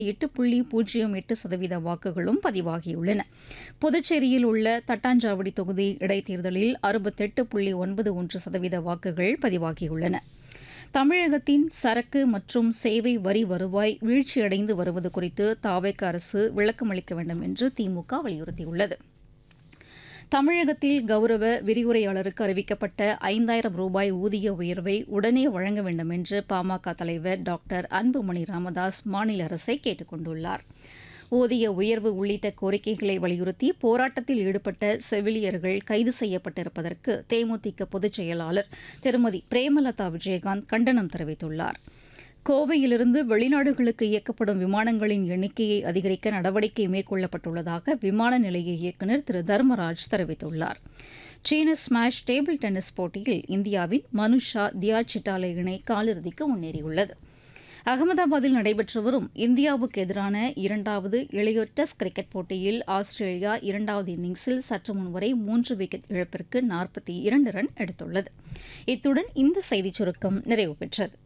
எட்டு புள்ளி பூஜ்ஜியம் எட்டு சதவீத வாக்குகளும் பதிவாகியுள்ளன புதுச்சேரியில் உள்ள தட்டாஞ்சாவடி தொகுதி இடைத்தேர்தலில் அறுபத்தெட்டு புள்ளி ஒன்பது ஒன்று சதவீத வாக்குகள் பதிவாகியுள்ளன தமிழகத்தின் சரக்கு மற்றும் சேவை வரி வருவாய் வீழ்ச்சியடைந்து வருவது குறித்து தாவேக்க அரசு விளக்கமளிக்க வேண்டும் என்று திமுக வலியுறுத்தியுள்ளது தமிழகத்தில் கௌரவ விரிவுரையாளருக்கு அறிவிக்கப்பட்ட ஐந்தாயிரம் ரூபாய் ஊதிய உயர்வை உடனே வழங்க வேண்டும் என்று பாமக தலைவர் டாக்டர் அன்புமணி ராமதாஸ் மாநில அரசை கேட்டுக் கொண்டுள்ளார் ஊதிய உயர்வு உள்ளிட்ட கோரிக்கைகளை வலியுறுத்தி போராட்டத்தில் ஈடுபட்ட செவிலியர்கள் கைது செய்யப்பட்டிருப்பதற்கு தேமுதிக பொதுச் செயலாளர் திருமதி பிரேமலதா விஜயகாந்த் கண்டனம் தெரிவித்துள்ளார் கோவையிலிருந்து வெளிநாடுகளுக்கு இயக்கப்படும் விமானங்களின் எண்ணிக்கையை அதிகரிக்க நடவடிக்கை மேற்கொள்ளப்பட்டுள்ளதாக விமான நிலைய இயக்குநர் திரு தர்மராஜ் தெரிவித்துள்ளார் சீன ஸ்மாஷ் டேபிள் டென்னிஸ் போட்டியில் இந்தியாவின் மனுஷா தியா சிட்டாலே இணை காலிறுதிக்கு முன்னேறியுள்ளது அகமதாபாத்தில் நடைபெற்று வரும் இந்தியாவுக்கு எதிரான இரண்டாவது இளையோர் டெஸ்ட் கிரிக்கெட் போட்டியில் ஆஸ்திரேலியா இரண்டாவது இன்னிங்ஸில் சற்று முன்வரை மூன்று விக்கெட் இழப்பிற்கு நாற்பத்தி இரண்டு ரன் எடுத்துள்ளது இத்துடன் இந்த செய்திச் சுருக்கம் நிறைவு பெற்றது